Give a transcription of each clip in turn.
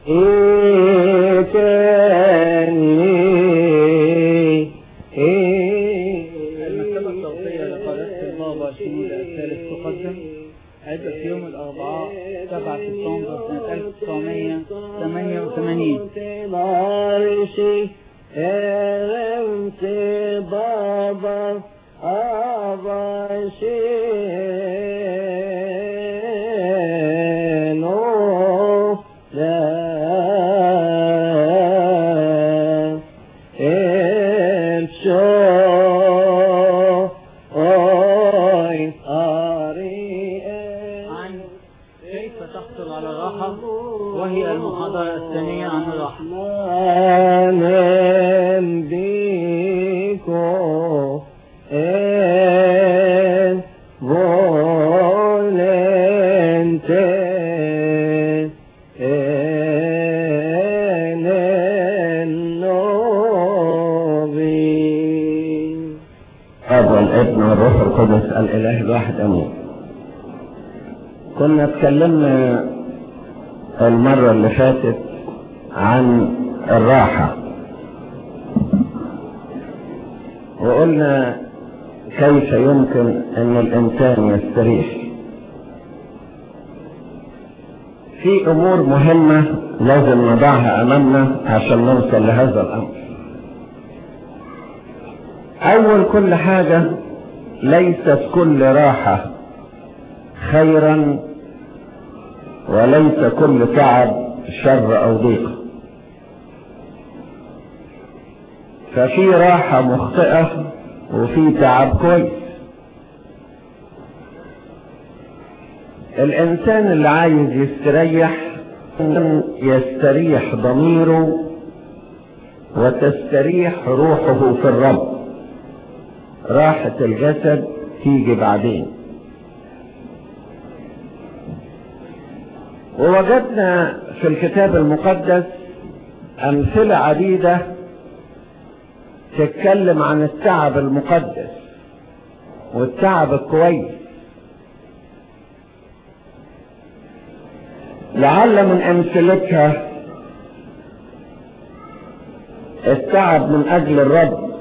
المكتبة الصوتية لقناة البابا شمول الثالث تقدم عدة يوم الأربعاء 7 سبتمبر سنة 1988 مارشي ارمت بابا اباشينو لا الشو اوي اريئ عن كيف تحصل على الراحة وهي المحاضرة الثانية عن الراحة Amen biko et volente en el novi. الاب والابن والروح القدس الاله الواحد امين كنا اتكلمنا المرة اللي فاتت عن الراحة وقلنا كيف يمكن ان الانسان يستريح في امور مهمة لازم نضعها امامنا عشان نوصل لهذا الامر اول كل حاجة ليست كل راحة خيرا وليس كل تعب شر او ضيق ففي راحة مخطئة وفي تعب كويس الانسان اللي عايز يستريح يستريح ضميره وتستريح روحه في الرب راحة الجسد تيجي بعدين ووجدنا في الكتاب المقدس أمثلة عديدة تتكلم عن التعب المقدس والتعب الكويس لعل من أمثلتها التعب من أجل الرب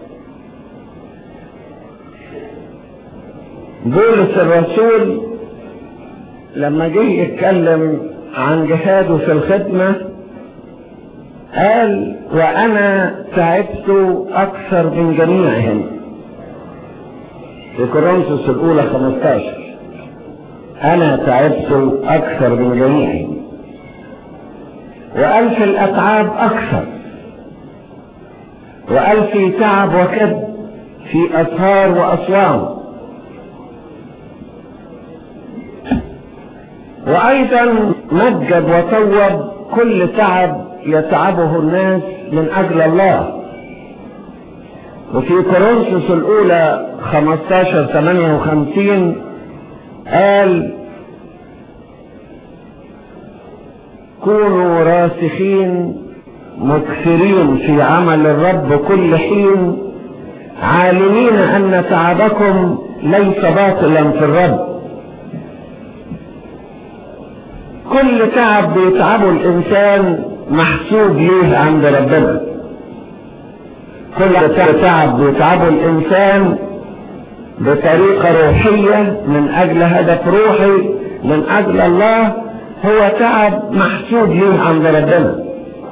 بولس الرسول لما جه يتكلم عن جهاده في الخدمة قال وأنا تعبت أكثر من جميعهم في كورنثوس الأولى 15 أنا تعبت أكثر من جميعهم وقال في الأتعاب أكثر وقال في تعب وكد في أسهار وأصوام وأيضا مجد وطوب كل تعب يتعبه الناس من أجل الله وفي كورنثوس الأولى 15 58 قال كونوا راسخين مكثرين في عمل الرب كل حين عالمين أن تعبكم ليس باطلا في الرب كل تعب بيتعبه الإنسان محسوب ليه عند ربنا كل تعب بيتعبه الإنسان بطريقة روحية من أجل هدف روحي من أجل الله هو تعب محسوب ليه عند ربنا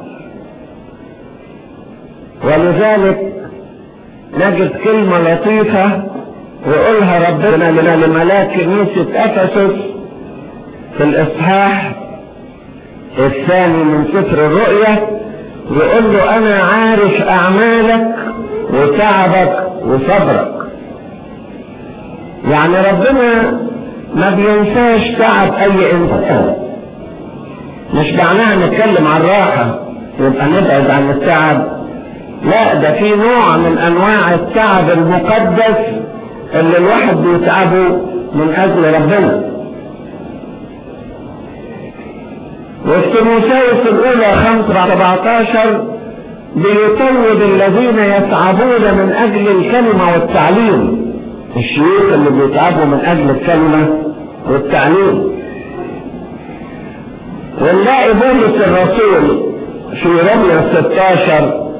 ولذلك نجد كلمة لطيفة ويقولها ربنا لنا لملاك كنيسة أفسس في الإصحاح الثاني من سفر الرؤيا يقول له أنا عارف أعمالك وتعبك وصبرك يعني ربنا ما بينساش تعب أي إنسان مش معناها نتكلم عن الراحة يبقى نبعد عن التعب لا ده في نوع من أنواع التعب المقدس اللي الواحد بيتعبه من أجل ربنا وفي تيموثاوس الأولى 5 17 بيطود الذين يتعبون من أجل الكلمة والتعليم الشيوخ اللي بيتعبوا من أجل الكلمة والتعليم ونلاقي بولس الرسول في رمية 16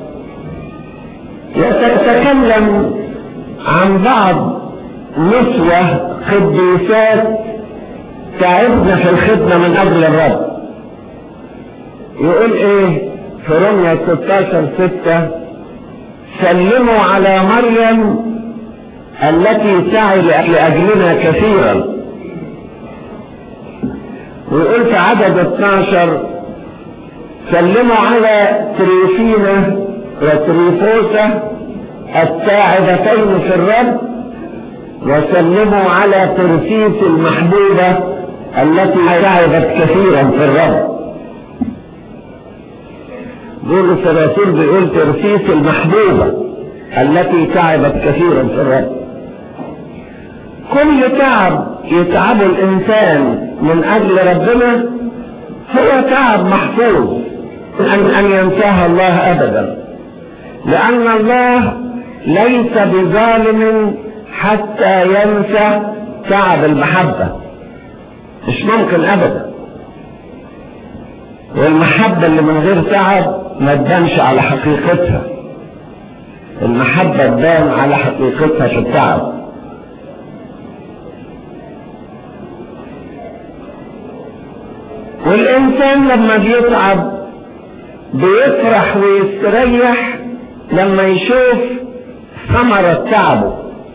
يتكلم عن بعض نسوة قديسات تعبنا في الخدمة من أجل الرب يقول إيه في رمية 16 6 سلموا على مريم التي سعي لأجلنا كثيرا ويقول في عدد 12 سلموا على تريفينا وتريفوسة الساعدتين في الرب وسلموا على ترسيس المحبوبة التي سعدت كثيرا في الرب بولس الرسول بيقول ترسيس المحبوبة التي تعبت كثيرا في الرب كل تعب يتعبه الإنسان من أجل ربنا هو تعب محفوظ أن أن ينساها الله أبدا لأن الله ليس بظالم حتى ينسى تعب المحبة مش ممكن أبدا والمحبة اللي من غير تعب ما تبانش على حقيقتها المحبة تبان على حقيقتها في التعب والإنسان لما بيتعب بيفرح ويستريح لما يشوف ثمرة تعبه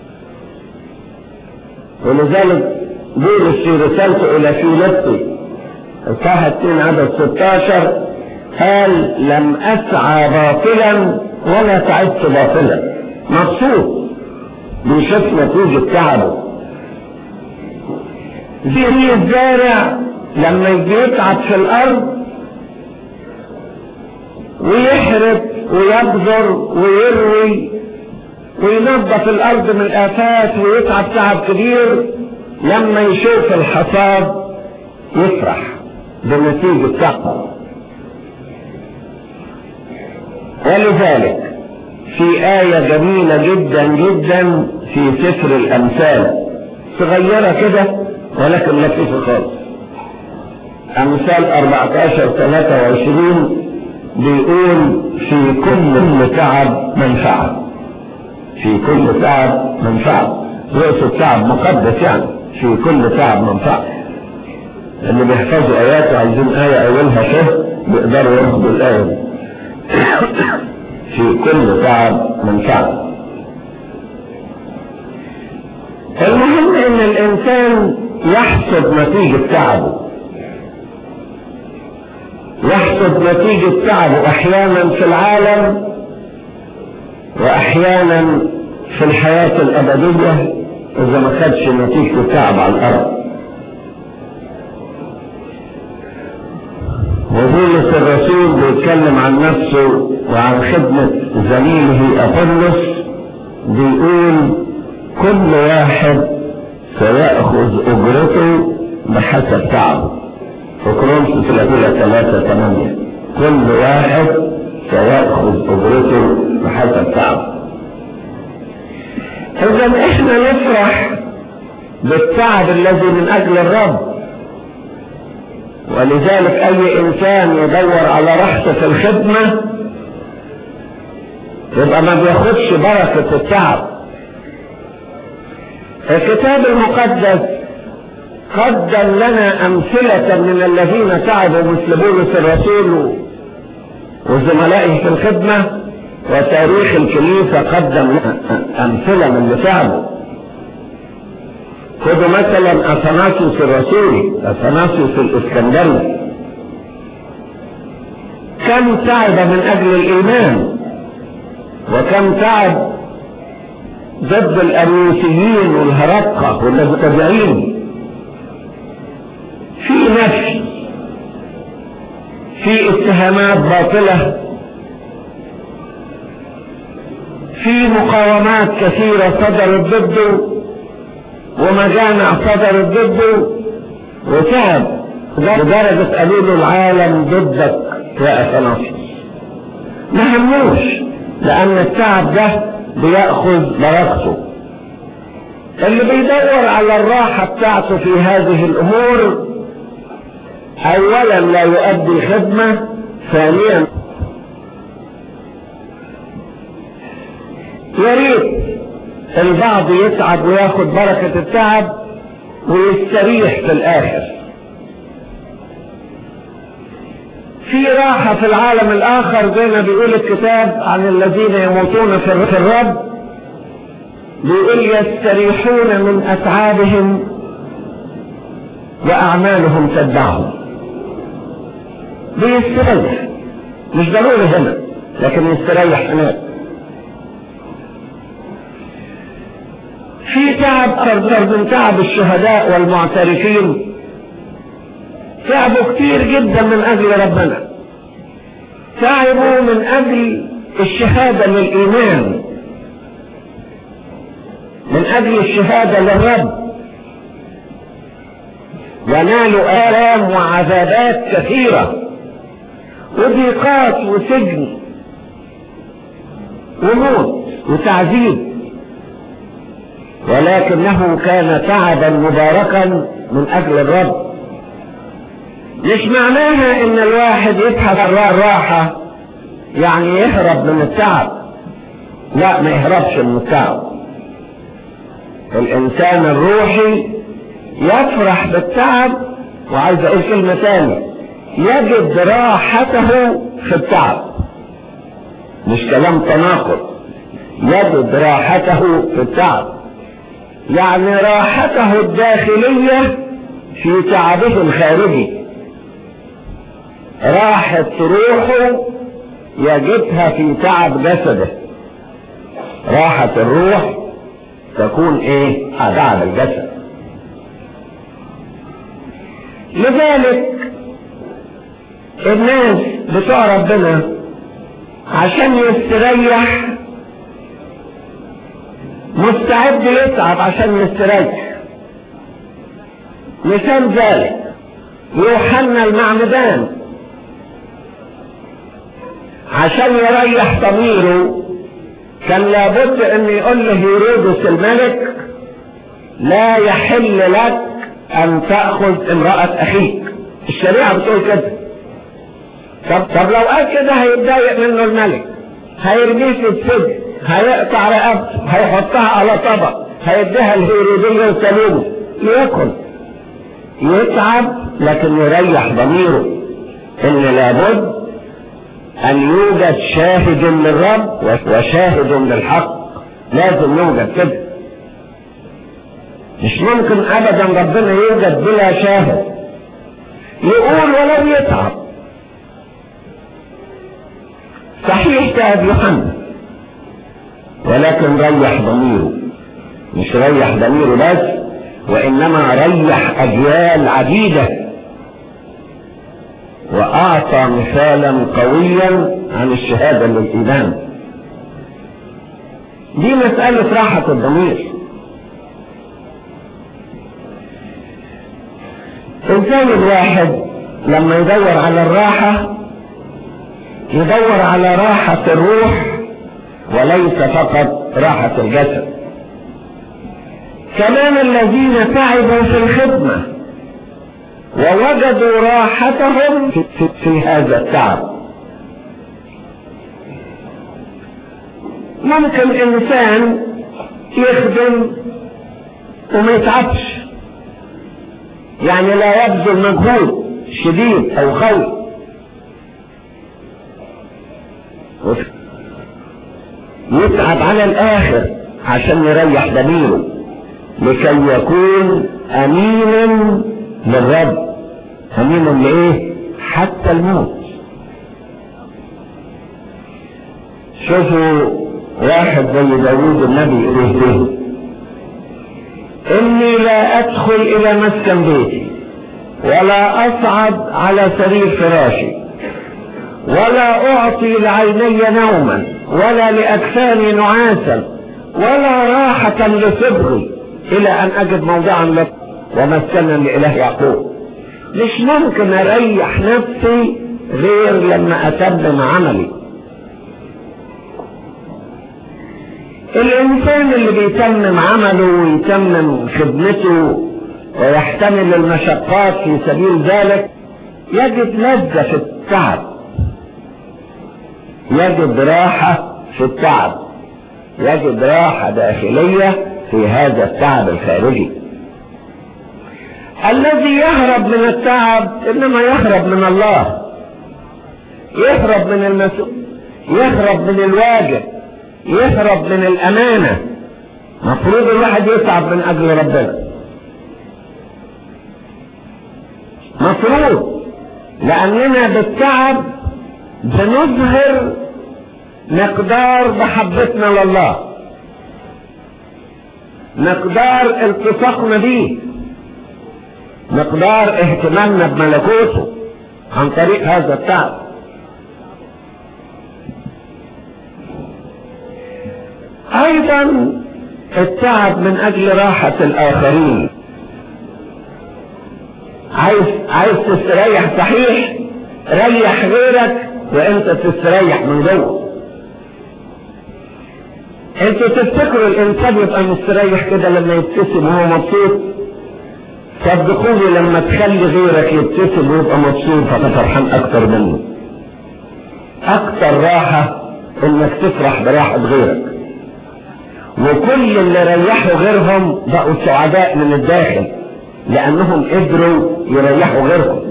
ولذلك بولس في رسالته إلى فيلبي الصفحة 2 عدد 16 قال لم أسعى باطلا ولا تعبت باطلا مبسوط بيشوف نتيجة تعبه زي الزارع لما يجي يتعب في الأرض ويحرث ويبذر ويروي وينظف الأرض من الآفات ويتعب تعب كبير لما يشوف الحصاد يفرح بنتيجة تعبه ولذلك في آية جميلة جدا جدا في سفر الأمثال صغيرة كده ولكن لطيفة خالص أمثال 14 23 بيقول في كل تعب منفعة في كل تعب منفعة يقصد تعب مقدس يعني في كل تعب منفعة اللي بيحفظوا آيات وعايزين آية أولها شهر بيقدروا ياخدوا الآية دي في كل تعب منفعة المهم ان الانسان يحسب نتيجة تعبه يحسب نتيجة تعبه احيانا في العالم واحيانا في الحياة الابدية اذا ما خدش نتيجة تعب على الارض وبولس الرسول بيتكلم عن نفسه وعن خدمة زميله أبولس بيقول كل واحد سيأخذ أجرته بحسب تعبه في كورنثوس الأولى ثلاثة ثمانية كل واحد سيأخذ أجرته بحسب تعبه إذا إحنا نفرح بالتعب الذي من أجل الرب ولذلك اي انسان يدور على راحته في الخدمة يبقى ما بياخدش بركة التعب الكتاب المقدس قدم لنا امثلة من الذين تعبوا مثل بولس الرسول وزملائه في الخدمة وتاريخ الكنيسة قدم لنا امثلة من اللي تعبوا خذوا مثلا اثناسيوس الرسولي اثناسيوس الاسكندري كم تعب من اجل الايمان وكم تعب ضد الاريوسيين والهرقة والمبتدعين في نفي في اتهامات باطلة في مقاومات كثيرة صدرت ضده ومجامع صدرت ضده وتعب لدرجة قالوا له العالم ضدك يا أثناسيوس ما هموش لأن التعب ده بيأخذ بركته اللي بيدور على الراحة بتاعته في هذه الأمور اولا لا يؤدي خدمة ثانيا يا ريت البعض يتعب وياخد بركة التعب ويستريح في الاخر في راحة في العالم الاخر زي ما بيقول الكتاب عن الذين يموتون في الرب بيقول يستريحون من اتعابهم واعمالهم تتبعهم بيستريح مش ضروري هنا لكن يستريح هناك في تعب اكثر من تعب الشهداء والمعترفين تعبوا كتير جدا من اجل ربنا تعبوا من اجل الشهادة للايمان من اجل الشهادة للرب ونالوا آلام وعذابات كثيرة وضيقات وسجن وموت وتعذيب ولكنه كان تعبا مباركا من اجل الرب مش معناها ان الواحد يبحث عن الراحة يعني يهرب من التعب لا ما يهربش من التعب الانسان الروحي يفرح بالتعب وعايز اقول كلمة تانية يجد راحته في التعب مش كلام تناقض يجد راحته في التعب يعني راحته الداخلية في تعبه الخارجي راحة روحه يجدها في تعب جسده راحة الروح تكون ايه تعب الجسد لذلك الناس بتوع ربنا عشان يستريح مستعد يتعب عشان يستريح مثال ذلك يوحنا المعمدان عشان يريح ضميره كان لابد ان يقول له هيرودس الملك لا يحل لك ان تأخذ امرأة اخيك الشريعة بتقول كده طب, طب لو قال كده هيتضايق منه الملك هيرميه في السجن هيقطع رقبته هيحطها على طبق هيديها الهيرودية وتلومه ياكل يتعب لكن يريح ضميره ان لابد ان يوجد شاهد للرب وشاهد للحق لازم يوجد كده مش ممكن ابدا ربنا يوجد بلا شاهد يقول ولو يتعب صحيح تعب يوحنا ولكن ريح ضميره مش ريح ضميره بس وانما ريح اجيال عديده واعطى مثالا قويا عن الشهاده للايمان دي مساله راحه الضمير ازاي الواحد لما يدور على الراحه يدور على راحه الروح وليس فقط راحه الجسد كمان الذين تعبوا في الخدمه ووجدوا راحتهم في, في, في هذا التعب ممكن انسان يخدم وما يتعبش يعني لا يبذل مجهود شديد او خوي يتعب على الاخر عشان يريح ضميره لكي يكون امينا للرب امين لايه حتى الموت شوفوا واحد زي داوود النبي اليه به اني لا ادخل الى مسكن بيتي ولا اصعد على سرير فراشي ولا اعطي لعيني نوما ولا لاكفاني نعاسا ولا راحة لصبري الى ان اجد موضعا لك ومسكنا لإله يعقوب مش ممكن اريح نفسي غير لما اتمم عملي الانسان اللي بيتمم عمله ويتمم خدمته ويحتمل المشقات في سبيل ذلك يجد لذة في التعب يجد راحة في التعب يجد راحة داخلية في هذا التعب الخارجي الذي يهرب من التعب انما يهرب من الله يهرب من المسؤول يهرب من الواجب يهرب من الامانه مفروض الواحد يتعب من اجل ربنا مفروض لاننا بالتعب بنظهر مقدار محبتنا لله مقدار التصاقنا بيه مقدار اهتمامنا بملكوته عن طريق هذا التعب ايضا التعب من اجل راحة الاخرين عايز عايز تستريح صحيح ريح غيرك وانت تستريح من جوه انتوا تفتكروا الانسان يبقى مستريح كده لما يبتسم وهو مبسوط صدقوني لما تخلي غيرك يبتسم ويبقى مبسوط هتبقى فرحان اكتر منه اكتر راحة انك تفرح براحة غيرك وكل اللي ريحوا غيرهم بقوا سعداء من الداخل لانهم قدروا يريحوا غيرهم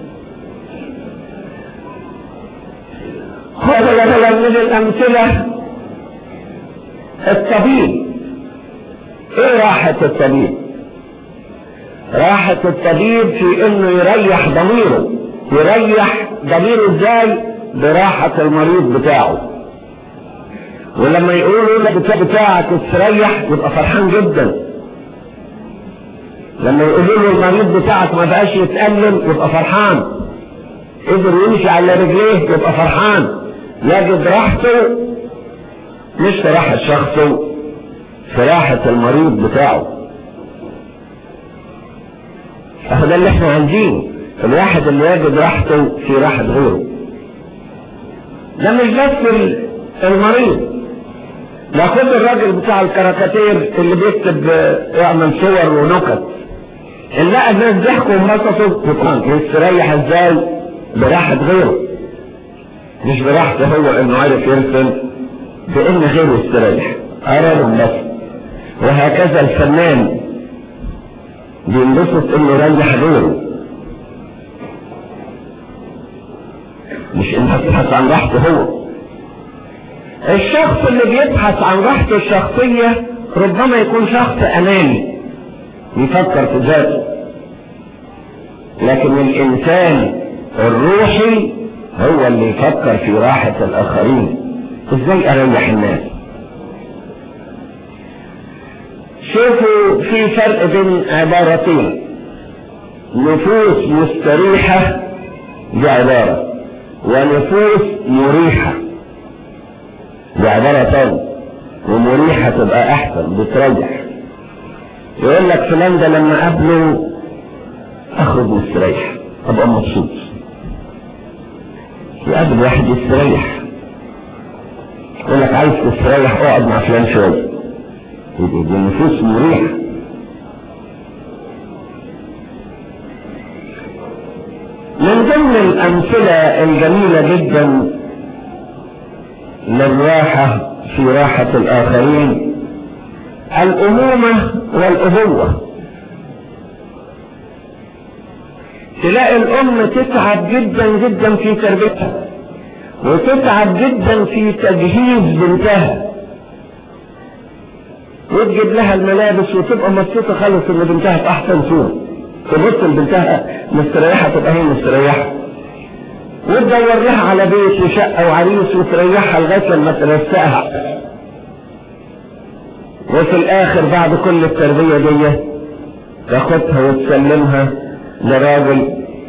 خذ مثلا من الامثله الطبيب ايه راحة الطبيب راحة الطبيب في انه يريح ضميره يريح ضميره ازاي براحة المريض بتاعه ولما يقولوا له بتاع بتاعك استريح يبقى فرحان جدا لما يقولوا له المريض بتاعك ما بقاش يتألم يبقى فرحان قدر يمشي على رجليه يبقى فرحان يجد راحته مش في راحة شخصه في راحة المريض بتاعه اهو ده اللي احنا عايزينه الواحد اللي يجد راحته في راحة غيره ده مش بس المريض ده خد الراجل بتاع الكاريكاتير اللي بيكتب يعمل صور ونكت ان لقى الناس ضحكوا وانبسطوا يبقى يستريح ازاي براحة غيره مش براحته هو انه عارف يرسم بان غيره يستريح ارادهم بس وهكذا الفنان بينبسط انه يريح غيره مش انت تبحث عن راحته هو الشخص اللي بيبحث عن راحته الشخصية ربما يكون شخص اناني يفكر في ذاته لكن الانسان الروحي هو اللي يفكر في راحة الاخرين ازاي اريح الناس شوفوا في فرق بين عبارتين نفوس مستريحة دي عبارة ونفوس مريحة دي عبارة تانية ومريحة تبقى احسن بتريح يقول لك فلان ده لما قابله اخرج مستريح ابقى مبسوط يقابل واحد يستريح يقول لك عايز تستريح اقعد مع فلان شويه دي نفوس مريحه من ضمن الامثله الجميله جدا للراحه في راحه الاخرين الامومه والابوه تلاقي الام تتعب جدا جدا في تربيتها وتتعب جدا في تجهيز بنتها وتجيب لها الملابس وتبقى مبسوطة خالص ان بنتها في احسن صورة تبص لبنتها مستريحة تبقى هي مستريحة وتدور لها على بيت وشقة وعريس وتريحها لغاية لما ترسقها وفي الاخر بعد كل التربية دي تاخدها وتسلمها لراجل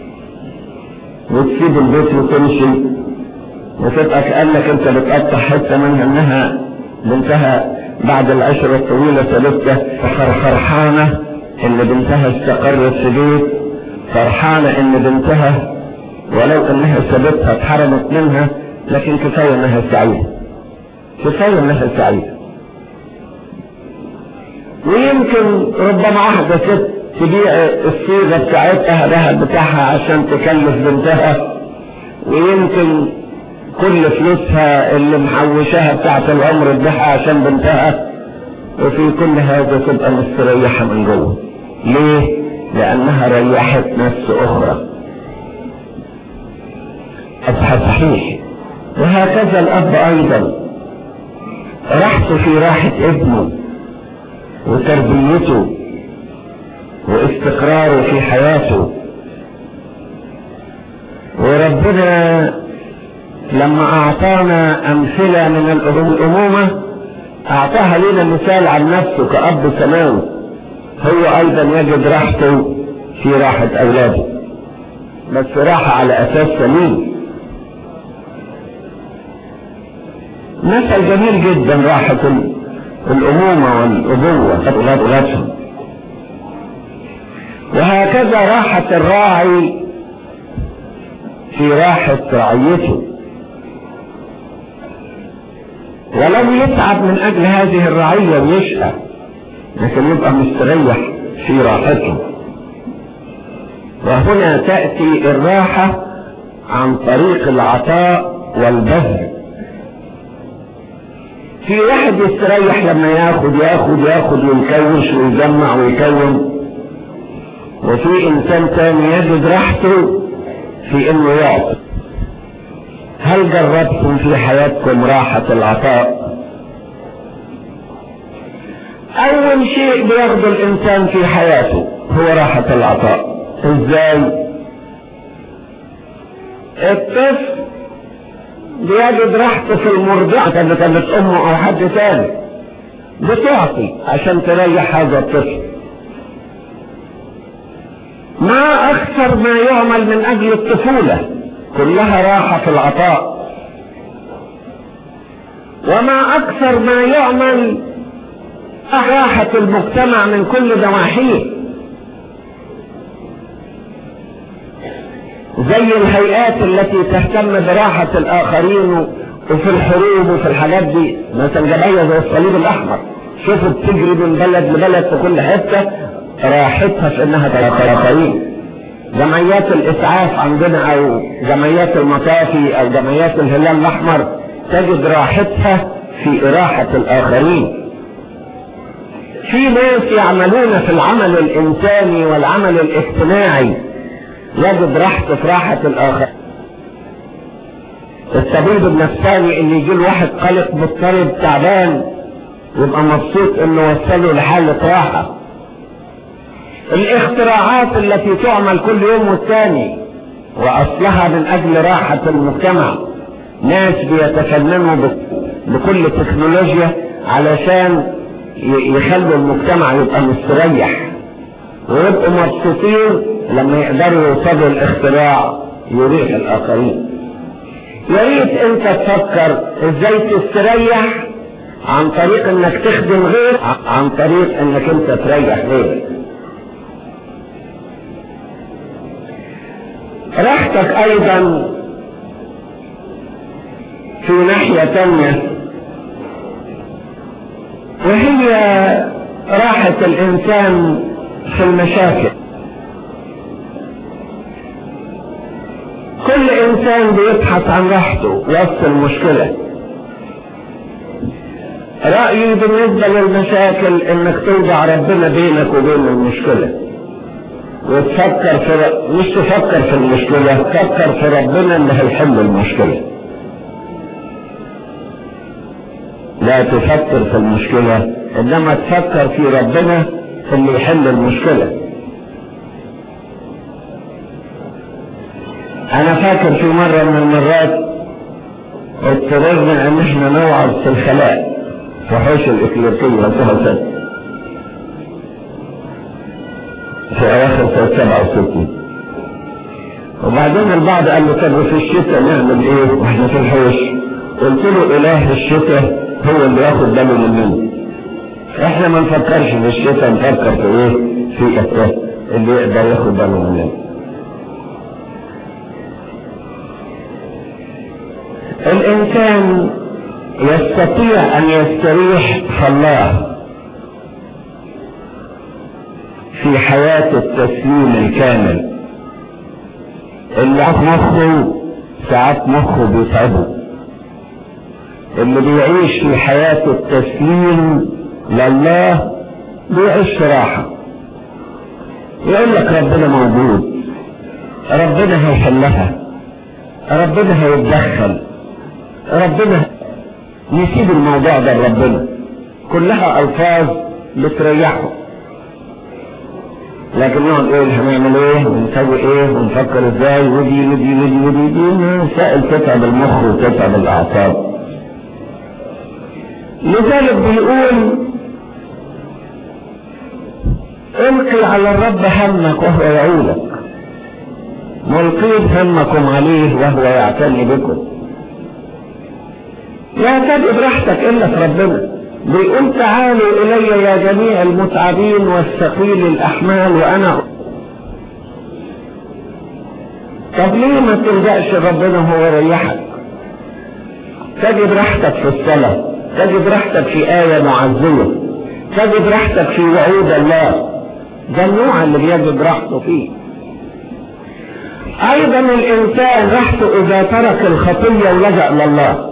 وتسيب البيت وتمشي وتبقى كأنك انت بتقطع حتة منها انها بنتها بعد العشرة الطويلة ثلاثة فرحانة ان بنتها استقرت في بيت فرحانة ان بنتها ولو انها سابتها اتحرمت منها لكن كفاية انها سعيدة كفاية انها سعيدة ويمكن ربما واحدة ست تبيع الصيغة بتاعتها الذهب بتاعها عشان تكلف بنتها ويمكن كل فلوسها اللي محوشاها بتاعت العمر تبيعها عشان بنتها وفي كل هذا تبقى مستريحة من جوه ليه؟ لأنها ريحت نفس أخرى أصبح صحيح وهكذا الأب أيضا راحته في راحة ابنه وتربيته واستقراره في حياته وربنا لما أعطانا أمثلة من الأمومة أعطاها لنا مثال عن نفسه كأب سماوي هو أيضا يجد راحته في راحة أولاده بس راحة على أساس سليم مثل جميل جدا راحة الأمومة والأبوة أولاد أولادهم وهكذا راحة الراعي في راحة رعيته ولو يتعب من أجل هذه الرعية ويشقى لكن يبقى مستريح في راحته وهنا تأتي الراحة عن طريق العطاء والبذل في واحد يستريح لما ياخد ياخد ياخد ويكوش ويجمع ويكون وفي انسان تاني يجد راحته في انه يعطي هل جربتم في حياتكم راحة العطاء اول شيء بياخده الانسان في حياته هو راحة العطاء ازاي الطفل بيجد راحته في المرضعة اللي كانت امه او حد تاني بتعطي عشان تريح هذا الطفل ما اكثر ما يعمل من اجل الطفولة كلها راحة في العطاء وما اكثر ما يعمل راحة المجتمع من كل نواحيه زي الهيئات التي تهتم براحة الآخرين وفي الحروب وفي الحاجات دي مثلا جمعية زي الصليب الأحمر شوفوا بتجري من بلد لبلد في كل حتة راحتها في إنها تلاقي الآخرين جمعيات الإسعاف عندنا أو جمعيات المطافي أو جمعيات الهلال الأحمر تجد راحتها في إراحة الآخرين في ناس يعملون في العمل الإنساني والعمل الاجتماعي يجد راحته في راحة الآخر الطبيب النفساني اللي يجي له واحد قلق مضطرب تعبان يبقى مبسوط انه وصله لحالة راحة الاختراعات التي تعمل كل يوم والتاني واصلها من اجل راحة المجتمع ناس بيتفننوا بكل تكنولوجيا علشان يخلوا المجتمع يبقى مستريح ويبقوا مبسوطين لما يقدروا يوصلوا الاختراع يريح الاخرين يا ريت انت تفكر ازاي تستريح عن طريق انك تخدم غير عن طريق انك انت تريح غيرك راحتك ايضا في ناحية تانية وهي راحة الانسان في المشاكل كل انسان بيبحث عن راحته وسط المشكلة رأيي بالنسبة للمشاكل انك توضع ربنا بينك وبين المشكلة وتفكر في ر... مش تفكر في المشكلة تفكر في ربنا اللي هيحل المشكلة لا تفكر في المشكلة انما تفكر في ربنا اللي يحل المشكلة انا فاكر في مرة من المرات اضطررنا ان احنا نوعظ في الخلاء في حوش الإكليركية سنة سنة في أواخر سنة 67 وبعدين البعض قال له طب في الشتاء نعمل إيه وإحنا في الحوش قلت له إله الشتاء هو اللي ياخد باله مننا إحنا ما نفكرش في الشتاء نفكر في إيه في إيه اللي يقدر ياخد باله مننا الإنسان يستطيع أن يستريح في الله في في حياة التسليم الكامل اللي في مخه ساعات مخه بيتعبه اللي بيعيش في حياة التسليم لله بيعيش راحة يقول لك ربنا موجود ربنا هيحلها ربنا هيتدخل ربنا نسيب الموضوع ده لربنا كلها الفاظ بتريحه لكن نقعد ايه هنعمل ايه ونسوي ايه ونفكر ازاي ودي ودي ودي ودي دي مسائل تتعب المخ وتتعب الاعصاب لذلك بيقول القي على الرب همك وهو يعولك ملقين همكم عليه وهو يعتني بكم لا تجد راحتك الا في ربنا بيقول تعالوا الي يا جميع المتعبين والثقيل الاحمال وانا طب ليه ما تلجأش ربنا هو يريحك تجد راحتك في الصلاة تجد راحتك في آية معزية تجد راحتك في وعود الله ده النوع اللي بيجد راحته فيه ايضا الانسان راحته اذا ترك الخطية ولجأ لله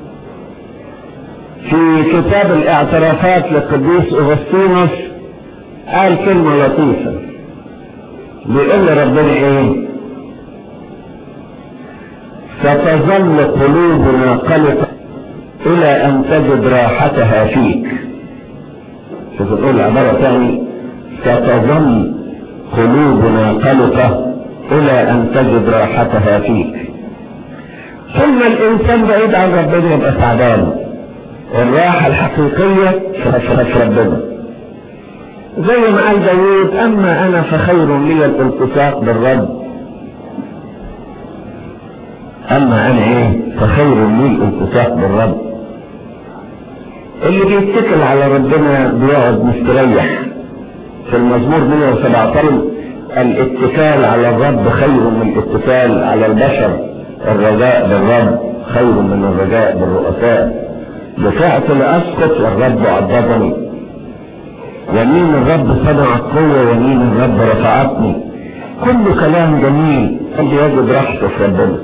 في كتاب الاعترافات للقديس اغسطينوس قال كلمة لطيفة بيقول لربنا ايه ستظل قلوبنا قلقة الى ان تجد راحتها فيك شوف تقول عبارة ثانية ستظل قلوبنا قلقة الى ان تجد راحتها فيك ثم الانسان بعيد عن ربنا يبقى تعبان الراحة الحقيقية في ربنا زي ما قال داوود اما انا فخير لي الالتصاق بالرب اما انا ايه فخير لي الالتصاق بالرب اللي بيتكل على ربنا بيقعد مستريح في المزمور 117 الاتكال على الرب خير من الاتكال على البشر الرجاء بالرب خير من الرجاء بالرؤساء دفعت لأسقط والرب عضدني يمين الرب صنعت قوة يمين الرب رفعتني كل كلام جميل اللي يجد راحته في ربنا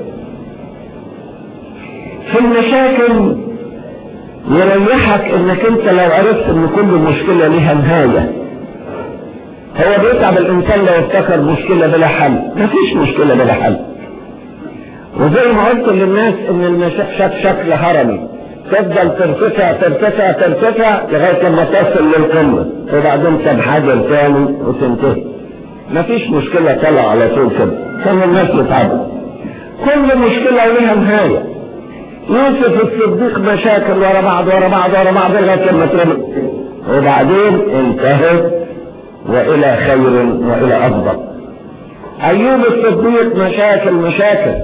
في المشاكل يريحك انك انت لو عرفت ان كل مشكلة لها نهاية هو بيتعب الانسان لو افتكر مشكلة بلا حل مفيش مشكلة بلا حل وزي ما قلت للناس ان المشاكل شكل هرمي تفضل ترتفع ترتفع ترتفع لغاية لما تصل للقمة وبعدين تنحدر تاني وتنتهي مفيش مشكلة طلع على طول كده كان الناس يتعبوا كل مشكلة لها نهاية يوسف الصديق مشاكل ورا بعض ورا بعض ورا بعض لغاية لما ترمي وبعدين انتهت والى خير والى افضل ايوب الصديق مشاكل مشاكل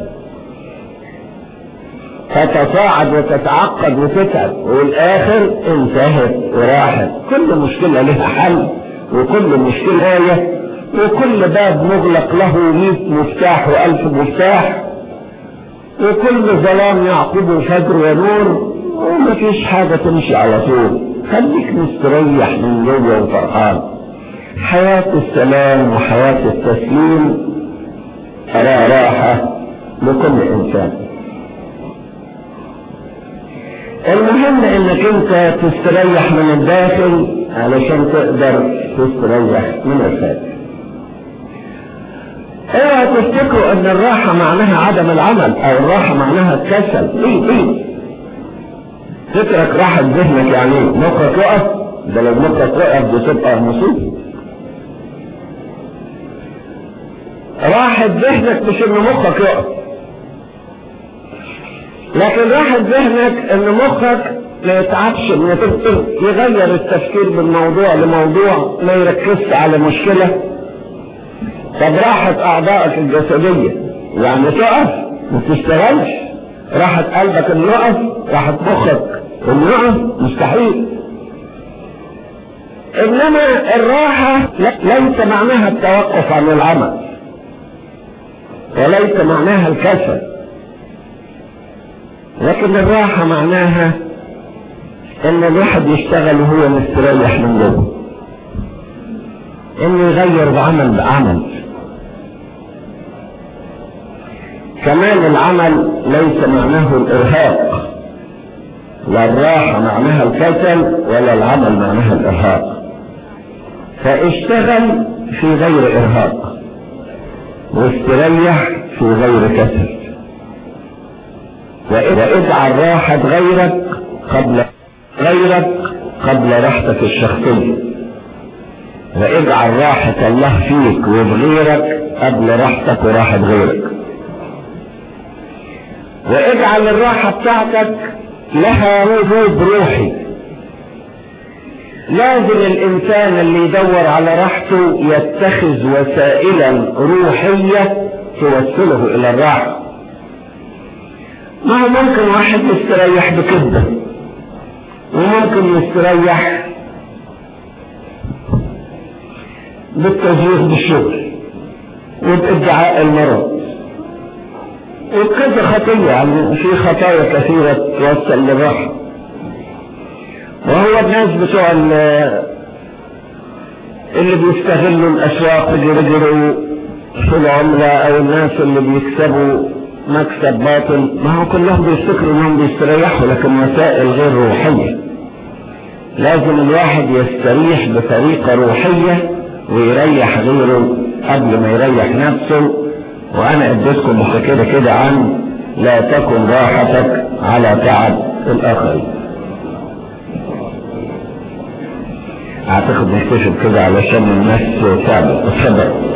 تتصاعد وتتعقد وتتعب والاخر انتهت وراحت كل مشكلة لها حل وكل مشكلة آية وكل باب مغلق له 100 مفتاح والف مفتاح وكل ظلام يعقبه فجر ونور ومفيش حاجة تمشي على طول خليك مستريح من جوه وفرحان حياة السلام وحياة التسليم أرى راحة لكل إنسان المهم انك انت تستريح من الداخل علشان تقدر تستريح من الخارج اوعى تفتكروا ان الراحة معناها عدم العمل او الراحة معناها الكسل ليه ليه تترك راحة ذهنك يعني مخك وقف ده لو مخك وقف دي تبقى مصيبة راحة ذهنك مش ان مخك يقف لكن راحة ذهنك ان مخك ما يتعبش ان يغير التفكير من موضوع لموضوع ما يركزش على مشكلة طب راحة اعضائك الجسدية يعني تقف ما تشتغلش راحة قلبك انه يقف راحة مخك انه يقف مستحيل انما الراحة ليس معناها التوقف عن العمل وليس معناها الكسل لكن الراحة معناها ان الواحد يشتغل وهو مستريح من جوه انه يغير بعمل بعمل كمان العمل ليس معناه الارهاق لا الراحة معناها الكسل ولا العمل معناها الارهاق فاشتغل في غير ارهاق واستريح في غير كسل واجعل راحة غيرك قبل غيرك قبل راحتك الشخصية واجعل راحة الله فيك وبغيرك قبل راحتك وراحة غيرك واجعل الراحة بتاعتك لها وجود روحي لازم الانسان اللي يدور على راحته يتخذ وسائلا روحية توصله الى الراحة ما هو ممكن واحد يستريح بكذبة وممكن يستريح بالتزويق بالشغل وبادعاء المرض وكذا خطية يعني في خطايا كثيرة توصل للراحة وهو الناس بتوع اللي بيستغلوا الأسواق يجرجروا في العملة أو الناس اللي بيكسبوا مكسب باطل ما هو كلهم بيفتكروا انهم بيستريحوا لكن وسائل غير روحية لازم الواحد يستريح بطريقة روحية ويريح غيره قبل ما يريح نفسه وانا اديتكم كده كده عن لا تكن راحتك على تعب الاخرين اعتقد نكتشف كده علشان الناس تعبت اتفضل